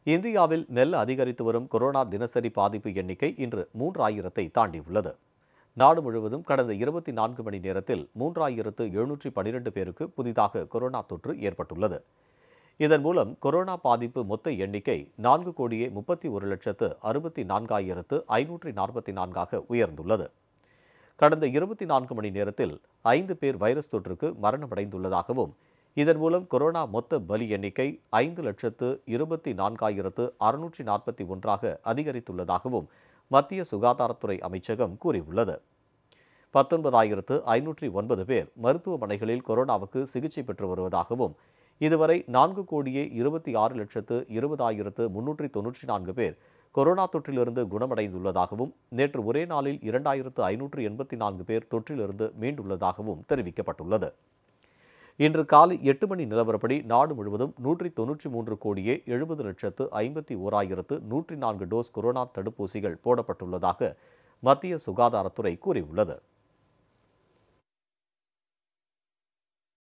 இந்தியாவில் மெல்ல அதிகரித்து வரும் கொரோனா தினசரி பாதிப்பு எண்ணிக்கை இன்று மூன்றாயிரத்தை தாண்டியுள்ளது நாடு முழுவதும் கடந்த இருபத்தி நான்கு மணி நேரத்தில் மூன்றாயிரத்து எழுநூற்றி பனிரெண்டு பேருக்கு புதிதாக கொரோனா தொற்று ஏற்பட்டுள்ளது இதன் மூலம் கொரோனா பாதிப்பு மொத்த எண்ணிக்கை நான்கு கோடியே முப்பத்தி ஒரு லட்சத்து அறுபத்தி நான்காயிரத்து ஐநூற்றி நாற்பத்தி நான்காக உயர்ந்துள்ளது கடந்த இருபத்தி நான்கு மணி நேரத்தில் ஐந்து பேர் வைரஸ் தொற்றுக்கு மரணமடைந்துள்ளதாகவும் இதன் மூலம் கொரோனா மொத்த பலி எண்ணிக்கை ஐந்து லட்சத்து இருபத்தி நான்காயிரத்து அறுநூற்றி நாற்பத்தி ஒன்றாக அதிகரித்துள்ளதாகவும் மத்திய சுகாதாரத்துறை அமைச்சகம் கூறியுள்ளது பத்தொன்பதாயிரத்து ஐநூற்றி ஒன்பது பேர் மருத்துவமனைகளில் கொரோனாவுக்கு சிகிச்சை பெற்று வருவதாகவும் இதுவரை நான்கு கோடியே இருபத்தி ஆறு லட்சத்து இருபதாயிரத்து முன்னூற்றி தொன்னூற்றி நான்கு பேர் கொரோனா தொற்றிலிருந்து குணமடைந்துள்ளதாகவும் நேற்று ஒரே நாளில் இரண்டாயிரத்து ஐநூற்று எண்பத்தி நான்கு பேர் தொற்றிலிருந்து மீண்டுள்ளதாகவும் தெரிவிக்கப்பட்டுள்ளது இன்று காலை எட்டு மணி நிலவரப்படி நாடு முழுவதும் நூற்றி தொன்னூற்றி மூன்று கோடியே எழுபது லட்சத்து ஐம்பத்தி ஓராயிரத்து நூற்றி நான்கு டோஸ் கொரோனா தடுப்பூசிகள் போடப்பட்டுள்ளதாக மத்திய சுகாதாரத்துறை கூறியுள்ளது